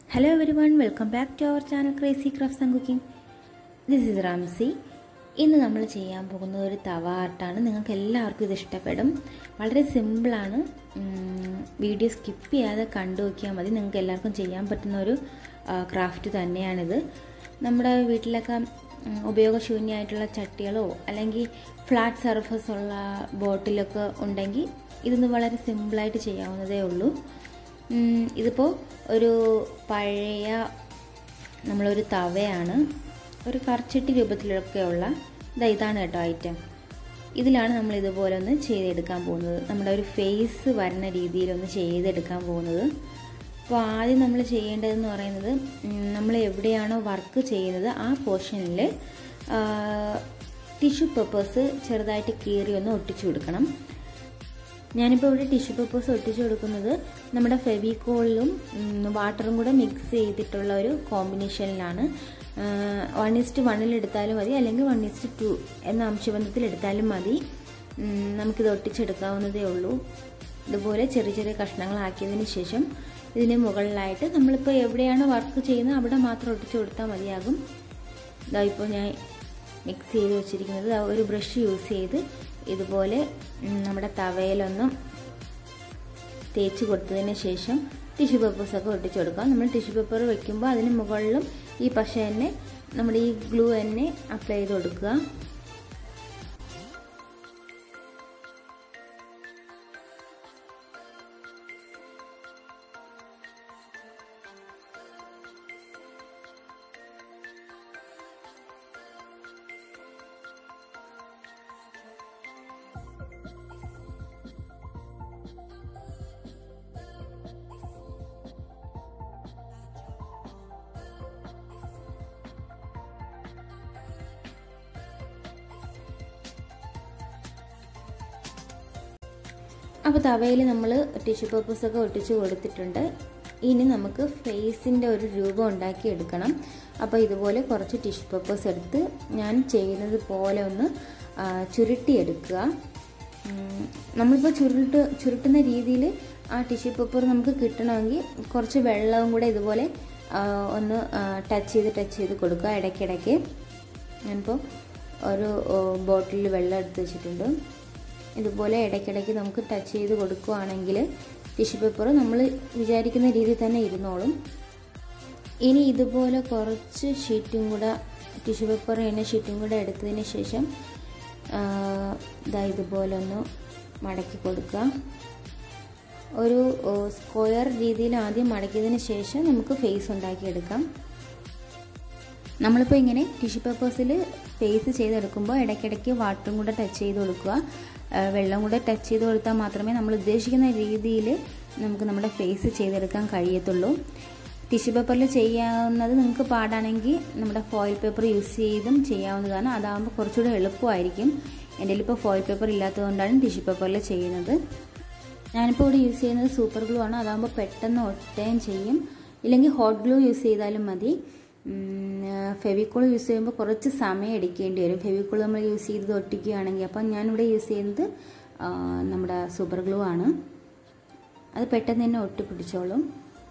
hello everyone welcome back to our channel crazy crafts and cooking this is Ramsy ഇന്ന് നമ്മൾ ചെയ്യാൻ പോകുന്നത് ഒരു തവ ആർട്ടാണ് നിങ്ങൾക്ക് എല്ലാവർക്കും ഇത് ഇഷ്ടപ്പെടും വളരെ സിമ്പിളാണ് വീഡിയോ സ്കിപ്പ് ചെയ്യാതെ കണ്ടു നോക്കിയാൽ മതി നിങ്ങൾക്ക് എല്ലാവർക്കും ചെയ്യാൻ പറ്റുന്ന ഒരു ക്രാഫ്റ്റ് തന്നെയാണിത് നമ്മുടെ വീട്ടിലൊക്കെ ഉം, ഉപയോഗശൂന്യമായിട്ടുള്ള ചട്ടികളോ അല്ലെങ്കിൽ ഫ്ലാറ്റ് സർഫസ് ഉള്ള ബോട്ടിലൊക്കെ ഉണ്ടെങ്കിൽ ഇതൊന്ന് വളരെ സിമ്പിളായിട്ട് ചെയ്യാവുന്നതേ ഉള്ളൂ ഉം, ഇതിപ്പോൾ ഒരു പഴയ നമ്മളൊരു തവയാണ് ഒരു കറച്ചട്ടി രൂപത്തിലൊക്കെയുള്ള ഇതാ ഇതാണ് കേട്ടോ ഐറ്റം ഇതിലാണ് നമ്മൾ ഇതുപോലെ ഒന്ന് ചെയ്തെടുക്കാൻ പോകുന്നത് നമ്മുടെ ഒരു ഫേസ് വരുന്ന രീതിയിലൊന്ന് ചെയ്തെടുക്കാൻ പോകുന്നത് അപ്പോൾ ആദ്യം നമ്മൾ ചെയ്യേണ്ടതെന്ന് പറയുന്നത് ഉം, നമ്മൾ എവിടെയാണോ വർക്ക് ചെയ്യുന്നത് ആ പോർഷനിൽ ടിഷ്യൂ പേപ്പേഴ്സ് ചെറുതായിട്ട് കീറി ഒന്ന് ഒട്ടിച്ചു കൊടുക്കണം ഞാനിപ്പോൾ ഇവിടെ ടിഷ്യൂ പേപ്പേഴ്സ് ഒട്ടിച്ചു കൊടുക്കുന്നത് നമ്മുടെ ഫെവിക്കോളിലും വാട്ടറും കൂടെ മിക്സ് ചെയ്തിട്ടുള്ള ഒരു കോമ്പിനേഷനിലാണ് വൺ ഇസ്റ്റ് വണ്ണിൽ എടുത്താലും മതി അല്ലെങ്കിൽ വൺ ഇസ്റ്റ് ടു എന്ന അംശബന്ധത്തിൽ എടുത്താലും മതി ഉം, നമുക്കിത് ഒട്ടിച്ചെടുക്കാവുന്നതേ ഉള്ളൂ ഇതുപോലെ ചെറിയ ചെറിയ കഷ്ണങ്ങളാക്കിയതിന് ശേഷം ഇതിന് മുകളിലായിട്ട് നമ്മളിപ്പോൾ എവിടെയാണ് വർക്ക് ചെയ്യുന്നത് അവിടെ മാത്രം ഒട്ടിച്ചു കൊടുത്താൽ മതിയാകും ഇതാ ഇപ്പോൾ ഞാൻ മിക്സ് ചെയ്ത് വെച്ചിരിക്കുന്നത് ദാ ഒരു ബ്രഷ് യൂസ് ചെയ്ത് ഇതുപോലെ ഉം, നമ്മുടെ തവയിലൊന്ന് തേച്ച് കൊടുത്തതിന് ശേഷം ടിഷ്യൂ പേപ്പേഴ്സൊക്കെ ഒട്ടിച്ചു കൊടുക്കാം നമ്മൾ ടിഷ്യൂ പേപ്പർ വെക്കുമ്പോൾ അതിന് മുകളിലും ഈ പശ തന്നെ നമ്മുടെ ഈ ഗ്ലൂ തന്നെ അപ്ലൈ ചെയ്ത് കൊടുക്കുക അപ്പോൾ തവയിൽ നമ്മൾ ടിഷ്യൂ പേപ്പേഴ്സൊക്കെ ഒട്ടിച്ച് കൊടുത്തിട്ടുണ്ട് ഇനി നമുക്ക് ഫേസിൻ്റെ ഒരു രൂപം ഉണ്ടാക്കി എടുക്കണം അപ്പോൾ ഇതുപോലെ കുറച്ച് ടിഷ്യൂ പേപ്പേഴ്സ് എടുത്ത് ഞാൻ ചെയ്യുന്നത് പോലെ ഒന്ന് ആ, ചുരുട്ടിയെടുക്കുക ഉം, നമ്മളിപ്പോൾ ചുരുട്ട് ചുരുട്ടുന്ന രീതിയിൽ ആ ടിഷ്യൂ പേപ്പർ നമുക്ക് കിട്ടണമെങ്കിൽ കുറച്ച് വെള്ളവും കൂടെ ഇതുപോലെ ആ, ഒന്ന് ടച്ച് ചെയ്ത് ടച്ച് ചെയ്ത് കൊടുക്കുക ഇടയ്ക്കിടയ്ക്ക് ഞാനിപ്പോൾ ഒരു ബോട്ടിലിൽ വെള്ളം എടുത്ത് വെച്ചിട്ടുണ്ട് ഇതുപോലെ ഇടയ്ക്കിടയ്ക്ക് നമുക്ക് ടച്ച് ചെയ്ത് കൊടുക്കുകയാണെങ്കിൽ ടിഷ്യൂ പേപ്പർ നമ്മൾ വിചാരിക്കുന്ന രീതിയിൽ തന്നെ ഇരുന്നോളും ഇനി ഇതുപോലെ കുറച്ച് ഷീറ്റും കൂടെ ടിഷ്യൂ പേപ്പർ എണ്ണ ഷീറ്റും കൂടെ എടുത്തതിന് ശേഷം ആ, ഇതാ ഇതുപോലെ ഒന്ന് മടക്കി കൊടുക്കുക ഒരു ഓ, സ്ക്വയർ രീതിയിൽ ആദ്യം മടക്കിയതിന് ശേഷം നമുക്ക് ഫേസ് ഉണ്ടാക്കിയെടുക്കാം നമ്മളിപ്പോൾ ഇങ്ങനെ ടിഷ്യൂ പേപ്പേഴ്സിൽ ഫേസ് ചെയ്തെടുക്കുമ്പോൾ ഇടയ്ക്കിടയ്ക്ക് വാട്ടറും കൂടെ ടച്ച് ചെയ്ത് കൊടുക്കുക ആ, വെള്ളം കൂടെ ടച്ച് ചെയ്ത് കൊടുത്താൽ മാത്രമേ നമ്മൾ ഉദ്ദേശിക്കുന്ന രീതിയിൽ നമുക്ക് നമ്മുടെ ഫേസ് ചെയ്തെടുക്കാൻ കഴിയത്തുള്ളൂ ടിഷ്യൂ പേപ്പറിൽ ചെയ്യാവുന്നത് നിങ്ങൾക്ക് പാടാണെങ്കിൽ നമ്മുടെ ഫോയിൽ പേപ്പർ യൂസ് ചെയ്തും ചെയ്യാവുന്നതാണ് അതാകുമ്പോൾ കുറച്ചുകൂടെ എളുപ്പമായിരിക്കും എൻ്റെ ഇപ്പോൾ ഫോയിൽ പേപ്പർ ഇല്ലാത്തതുകൊണ്ടാണ് ടിഷ്യൂ പേപ്പറിൽ ചെയ്യുന്നത് ഞാനിപ്പോൾ ഇവിടെ യൂസ് ചെയ്യുന്നത് സൂപ്പർ ഗ്ലൂ ആണ് അതാകുമ്പോൾ പെട്ടെന്ന് ഒട്ടുകയും ചെയ്യും ഇല്ലെങ്കിൽ ഹോട്ട് ഗ്ലൂ യൂസ് ചെയ്താലും മതി ഫെവിക്കോൾ യൂസ് ചെയ്യുമ്പോൾ കുറച്ച് സമയം എടുക്കേണ്ടി വരും ഫെവിക്കോൾ നമ്മൾ യൂസ് ചെയ്ത് ഒട്ടിക്കുകയാണെങ്കിൽ അപ്പം ഞാനിവിടെ യൂസ് ചെയ്യുന്നത് ആ, നമ്മുടെ സൂപ്പർ ഗ്ലൂ ആണ് അത് പെട്ടെന്ന് തന്നെ ഒട്ടിപ്പിടിച്ചോളും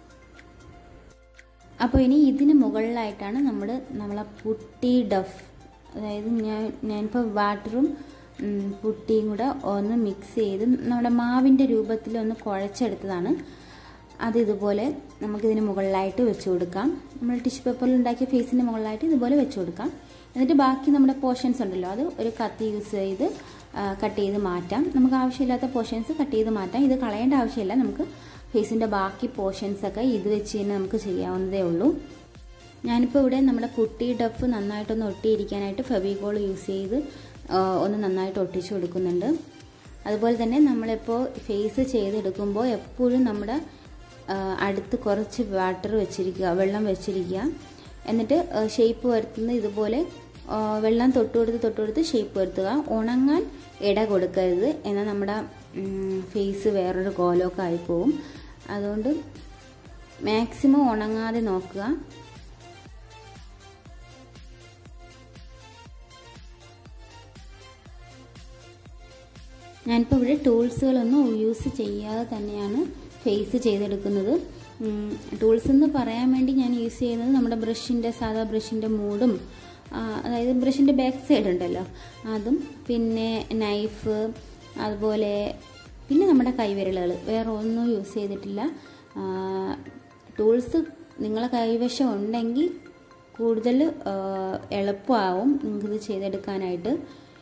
അപ്പോൾ ഇനി ഇതിന് മുകളിലായിട്ടാണ് നമ്മൾ നമ്മളെ പുട്ടി ഡഫ് അതായത് ഞാൻ ഞാനിപ്പോൾ വാട്ടറും ഉം, പുട്ടിയും കൂടെ ഒന്ന് മിക്സ് ചെയ്ത് നമ്മുടെ മാവിൻ്റെ രൂപത്തിൽ ഒന്ന് കുഴച്ചെടുത്തതാണ് അത് ഇതുപോലെ നമുക്കിതിന് മുകളിലായിട്ട് വെച്ച് കൊടുക്കാം നമ്മൾ ടിഷ്യൂ പേപ്പറിൽ ഉണ്ടാക്കിയ ഫേസിൻ്റെ മുകളിലായിട്ട് ഇതുപോലെ വെച്ച് കൊടുക്കാം എന്നിട്ട് ബാക്കി നമ്മുടെ പോർഷൻസ് ഉണ്ടല്ലോ അത് ഒരു കത്തി യൂസ് ചെയ്ത് കട്ട് ചെയ്ത് മാറ്റാം നമുക്ക് ആവശ്യമില്ലാത്ത പോർഷൻസ് കട്ട് ചെയ്ത് മാറ്റാം ഇത് കളയേണ്ട ആവശ്യമില്ല നമുക്ക് ഫേസിൻ്റെ ബാക്കി പോർഷൻസ് ഒക്കെ ഇത് വെച്ച് തന്നെ നമുക്ക് ചെയ്യാവുന്നതേ ഉള്ളൂ ഞാനിപ്പോൾ ഇവിടെ നമ്മുടെ പുട്ടി ഡഫ് നന്നായിട്ടൊന്ന് ഒട്ടിയിരിക്കാനായിട്ട് ഫെവിക്കോൾ യൂസ് ചെയ്ത് ആ, ഒന്ന് നന്നായിട്ട് ഒട്ടിച്ചു കൊടുക്കുന്നുണ്ട് അതുപോലെ തന്നെ നമ്മളിപ്പോൾ ഫേസ് ചെയ്തെടുക്കുമ്പോൾ എപ്പോഴും നമ്മുടെ ആ, അടുത്ത് കുറച്ച് വാട്ടർ വെച്ചിരിക്കുക വെള്ളം വെച്ചിരിക്കുക എന്നിട്ട് ഷേപ്പ് വരുത്തുന്നത് ഇതുപോലെ ആ, വെള്ളം തൊട്ടുകൊടുത്ത് തൊട്ടുകൊടുത്ത് ഷേപ്പ് വരുത്തുക ഉണങ്ങാൻ ഇട കൊടുക്കരുത് എന്നാൽ നമ്മുടെ ഫേസ് വേറൊരു കോലമൊക്കെ ആയിപ്പോവും അതുകൊണ്ട് മാക്സിമം ഉണങ്ങാതെ നോക്കുക ഞാനിപ്പോൾ ഇവിടെ ടൂൾസുകളൊന്നും യൂസ് ചെയ്യാതെ തന്നെയാണ് ഫേസ് ചെയ്തെടുക്കുന്നത് ടൂൾസ് എന്ന് പറയാൻ വേണ്ടി ഞാൻ യൂസ് ചെയ്യുന്നത് നമ്മുടെ ബ്രഷിൻ്റെ സാധാ ബ്രഷിൻ്റെ മൂടും അതായത് ബ്രഷിൻ്റെ ബാക്ക് സൈഡ് ഉണ്ടല്ലോ അതും പിന്നെ നൈഫ് അതുപോലെ പിന്നെ നമ്മുടെ കൈവിരലുകൾ വേറെ ഒന്നും യൂസ് ചെയ്തിട്ടില്ല ടൂൾസ് നിങ്ങളെ കൈവശം ഉണ്ടെങ്കിൽ കൂടുതൽ എളുപ്പമാവും നിങ്ങൾക്കിത് ചെയ്തെടുക്കാനായിട്ട്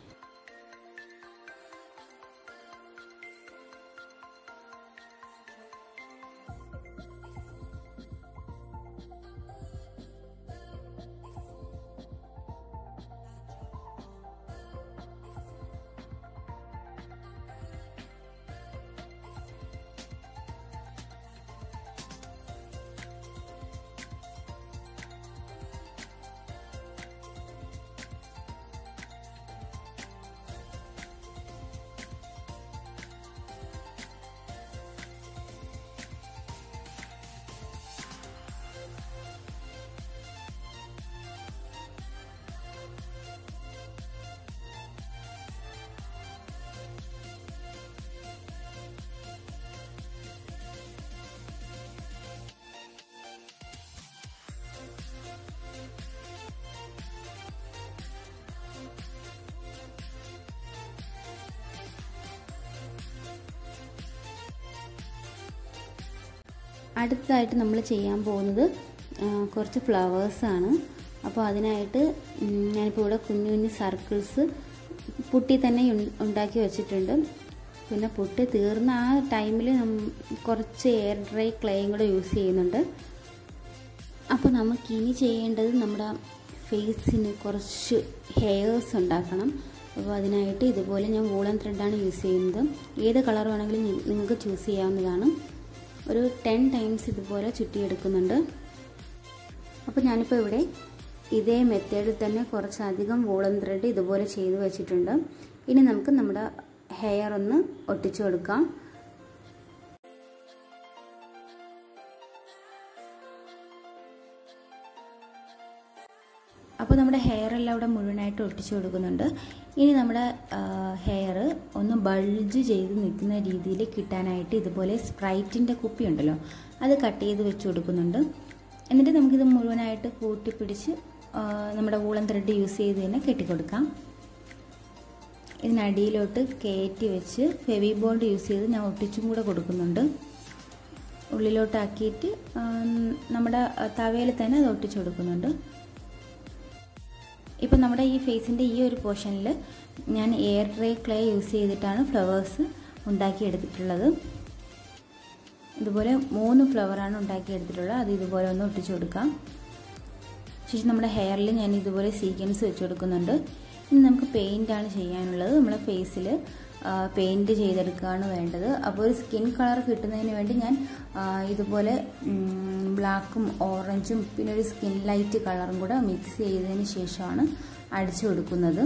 അടുത്തതായിട്ട് നമ്മൾ ചെയ്യാൻ പോകുന്നത് കുറച്ച് ഫ്ലവേഴ്സാണ് അപ്പോൾ അതിനായിട്ട് ഞാനിപ്പോൾ ഇവിടെ കുഞ്ഞു കുഞ്ഞു സർക്കിൾസ് പുട്ടി തന്നെ ഉണ്ടാക്കി വെച്ചിട്ടുണ്ട് പിന്നെ പുട്ടി തീർന്ന ആ ടൈമിൽ കുറച്ച് എയർ ഡ്രൈ ക്ലേയും കൂടെ യൂസ് ചെയ്യുന്നുണ്ട് അപ്പോൾ നമുക്ക് ഇനി ചെയ്യേണ്ടത് നമ്മുടെ ഫേസിന് കുറച്ച് ഹെയർസ് ഉണ്ടാക്കണം അപ്പോൾ അതിനായിട്ട് ഇതുപോലെ ഞാൻ വൂളൻ ത്രെഡാണ് യൂസ് ചെയ്യുന്നത് ഏത് കളർ വേണമെങ്കിലും നിങ്ങൾക്ക് ചൂസ് ചെയ്യാവുന്നതാണ് ഒരു ടെൻ ടൈംസ് ഇതുപോലെ ചുറ്റിയെടുക്കുന്നുണ്ട് അപ്പോൾ ഞാനിപ്പോൾ ഇവിടെ ഇതേ മെത്തേഡിൽ തന്നെ കുറച്ചധികം വൂളൻ ത്രെഡ് ഇതുപോലെ ചെയ്ത് വെച്ചിട്ടുണ്ട് ഇനി നമുക്ക് നമ്മുടെ ഹെയർ ഒന്ന് ഒട്ടിച്ചു കൊടുക്കാം അപ്പോൾ നമ്മുടെ ഹെയർ എല്ലാം ഇവിടെ മുഴുവനായിട്ട് ഒട്ടിച്ചു കൊടുക്കുന്നുണ്ട് ഇനി നമ്മുടെ ഹെയർ ഒന്ന് ബൾജ് ചെയ്ത് നിൽക്കുന്ന രീതിയിൽ കിട്ടാനായിട്ട് ഇതുപോലെ സ്പ്രൈറ്റിൻ്റെ കുപ്പി ഉണ്ടല്ലോ അത് കട്ട് ചെയ്ത് വെച്ച് കൊടുക്കുന്നുണ്ട് എന്നിട്ട് നമുക്കിത് മുഴുവനായിട്ട് കൂട്ടിപ്പിടിച്ച് നമ്മുടെ വൂളൻ ത്രെഡ് യൂസ് ചെയ്ത് തന്നെ കെട്ടിക്കൊടുക്കാം ഇതിനടിയിലോട്ട് കയറ്റി വെച്ച് ഫെവി ബോണ്ട് യൂസ് ചെയ്ത് ഞാൻ ഒട്ടിച്ചും കൂടെ കൊടുക്കുന്നുണ്ട് ഉള്ളിലോട്ടാക്കിയിട്ട് നമ്മുടെ തവയിൽ തന്നെ അത് ഒട്ടിച്ചു കൊടുക്കുന്നുണ്ട് ഇപ്പം നമ്മുടെ ഈ ഫേസിൻ്റെ ഈ ഒരു പോർഷനിൽ ഞാൻ എയർ ഡ്രൈ ക്ലേ യൂസ് ചെയ്തിട്ടാണ് ഫ്ലവേഴ്സ് ഉണ്ടാക്കിയെടുത്തിട്ടുള്ളത് ഇതുപോലെ മൂന്ന് ഫ്ലവറാണ് ഉണ്ടാക്കിയെടുത്തിട്ടുള്ളത് അത് ഇതുപോലെ ഒന്ന് ഒട്ടിച്ചു കൊടുക്കാം ശേഷം നമ്മുടെ ഹെയറിൽ ഞാൻ ഇതുപോലെ സീക്വൻസ് വെച്ച് കൊടുക്കുന്നുണ്ട് ഇനി നമുക്ക് പെയിൻ്റാണ് ചെയ്യാനുള്ളത് നമ്മുടെ ഫേസിൽ പെയിൻറ്റ് ചെയ്തെടുക്കുകയാണ് വേണ്ടത് അപ്പോൾ ഒരു സ്കിൻ കളർ കിട്ടുന്നതിന് വേണ്ടി ഞാൻ ഇതുപോലെ ബ്ലാക്കും ഓറഞ്ചും പിന്നെ ഒരു സ്കിൻ ലൈറ്റ് കളറും കൂടെ മിക്സ് ചെയ്തതിന് ശേഷമാണ് അടിച്ചു കൊടുക്കുന്നത്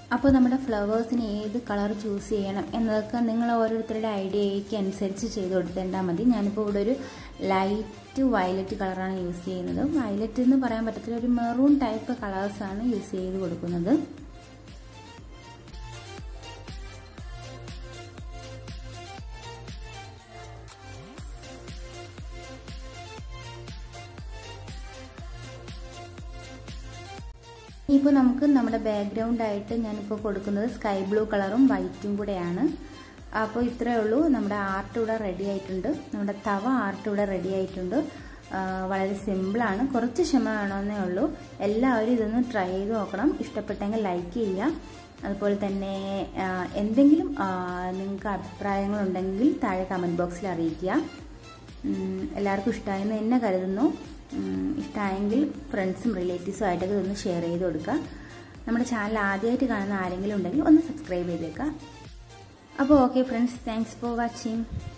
അപ്പോൾ നമ്മുടെ ഫ്ലവേഴ്സിന് ഏത് കളർ ചൂസ് ചെയ്യണം എന്നതൊക്കെ നിങ്ങൾ ഓരോരുത്തരുടെ ഐഡിയയ്ക്ക് അനുസരിച്ച് ചെയ്ത് കൊടുത്തേണ്ടാൽ മതി ഞാനിപ്പോൾ ഇവിടെ ഒരു ലൈറ്റ് വയലറ്റ് കളറാണ് യൂസ് ചെയ്യുന്നത് വയലറ്റ് എന്ന് പറയാൻ പറ്റത്തില്ല ഒരു മെറൂൺ ടൈപ്പ് കളേഴ്സാണ് യൂസ് ചെയ്ത് കൊടുക്കുന്നത് ഇപ്പോൾ നമുക്ക് നമ്മുടെ ബാക്ക്ഗ്രൗണ്ട് ആയിട്ട് ഞാനിപ്പോൾ കൊടുക്കുന്നത് സ്കൈ ബ്ലൂ കളറും വൈറ്റും കൂടെയാണ് അപ്പോൾ ഇത്രയേ ഉള്ളൂ നമ്മുടെ ആർട്ട് ഇവിടെ റെഡി ആയിട്ടുണ്ട് നമ്മുടെ തവ ആർട്ട് ഇവിടെ റെഡി ആയിട്ടുണ്ട് വളരെ സിമ്പിളാണ് കുറച്ച് ക്ഷമ വേണമെന്നേ ഉള്ളൂ എല്ലാവരും ഇതൊന്ന് ട്രൈ ചെയ്ത് നോക്കണം ഇഷ്ടപ്പെട്ടെങ്കിൽ ലൈക്ക് ചെയ്യുക അതുപോലെ തന്നെ എന്തെങ്കിലും നിങ്ങൾക്ക് അഭിപ്രായങ്ങളുണ്ടെങ്കിൽ താഴെ കമൻറ്റ് ബോക്സിൽ അറിയിക്കുക എല്ലാവർക്കും ഇഷ്ടമായെന്ന് എന്നെ കരുതുന്നു ഇഷ്ടമായെങ്കിൽ ഫ്രണ്ട്സും റിലേറ്റീവ്സും ആയിട്ടൊക്കെ ഇതൊന്ന് ഷെയർ ചെയ്ത് കൊടുക്കുക നമ്മുടെ ചാനൽ ആദ്യമായിട്ട് കാണുന്ന ആരെങ്കിലും ഉണ്ടെങ്കിൽ ഒന്ന് സബ്സ്ക്രൈബ് ചെയ്തേക്കുക അപ്പോൾ okay friends thanks for watching